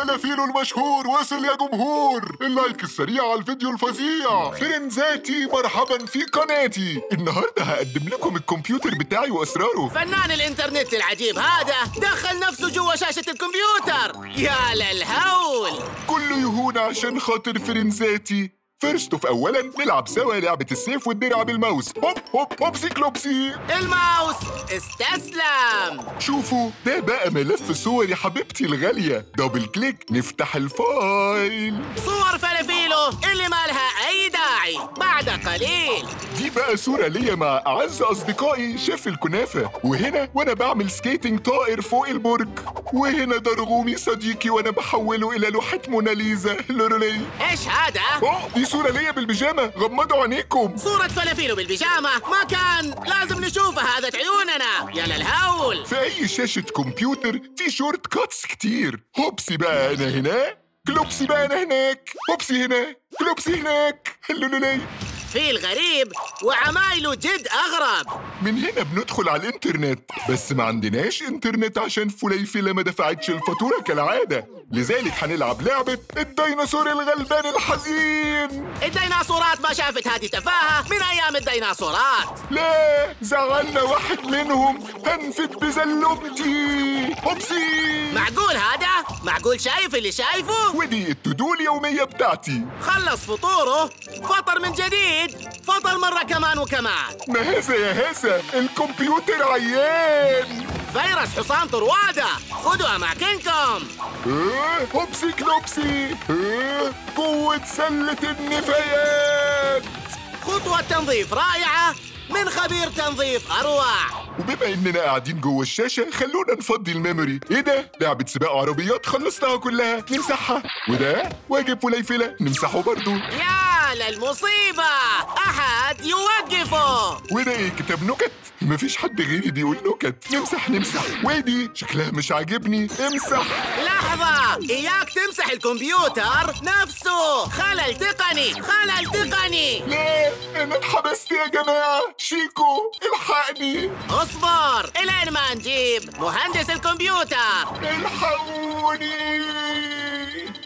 فلافيلو المشهور وصل يا جمهور اللايك السريع على الفيديو الفظيع فرنزاتي مرحبا في قناتي النهارده هقدم لكم الكمبيوتر بتاعي واسراره فنان الانترنت العجيب هذا دخل نفسه جوا شاشة الكمبيوتر يا للهول كله يهون عشان خاطر فرنزاتي فيرست اوف اولا نلعب سوا لعبه السيف والدرع بالماوس هوب هوب هوبسي كلوبسي الماوس استسلم شوفوا ده بقى ملف صوري حبيبتي الغاليه دبل كليك نفتح الفايل صور فلافيلو اللي ما لها اي داعي بعد قليل دي بقى صورة ليا مع أعز أصدقائي شيف الكنافة وهنا وأنا بعمل سكيتنج طائر فوق البرج وهنا درغومي صديقي وأنا بحوله إلى لوحة موناليزا لورولي ايش هذا أوه دي صورة ليا بالبيجامة غمضوا عينيكم صورة فلافيلو بالبيجامة ما كان لازم نشوفها هذا عيوننا يا للهول في أي شاشة كمبيوتر في شورت كاتس كتير هوبسي بقى أنا هنا كلوبسي بقى أنا هناك هوبسي هنا كلوبسي هناك لولولي في الغريب وعمايله جد اغرب من هنا بندخل على الانترنت بس ما عندناش انترنت عشان فليفلة ما دفعتش الفاتورة كالعادة لذلك هنلعب لعبة الديناصور الغلبان الحزين الديناصورات ما شافت هذه تفاهة من ايام الديناصورات لا زعلنا واحد منهم هنفد بزلمتي هوبسي معقول هذا؟ معقول شايف اللي شايفه؟ ودي التدو اليومية بتاعتي خلص فطوره فطر من جديد فطر مرة كمان وكمان ما هذا يا هذا الكمبيوتر عيان فيروس حصان طروادة خدوا أماكنكم آه، هوبسي كلوبسي آه، قوة سلة النفايات خطوة تنظيف رائعة من خبير تنظيف أروع وبما اننا قاعدين جوه الشاشه خلونا نفضي الميموري ايه ده لعبه سباق عربيات خلصناها كلها نمسحها وده واجب فليفله نمسحه برضو يا للمصيبة أحد يوقفه وده ايه كتاب نكت مفيش حد غيري بيقول نكت نمسح نمسح ودي شكلها مش عاجبني امسح لحظة إياك تمسح الكمبيوتر نفسه خلل تقني خلل تقني لا انا اتحبست يا جماعه شيكو الحقني اصبر إلين ما نجيب مهندس الكمبيوتر الحقوني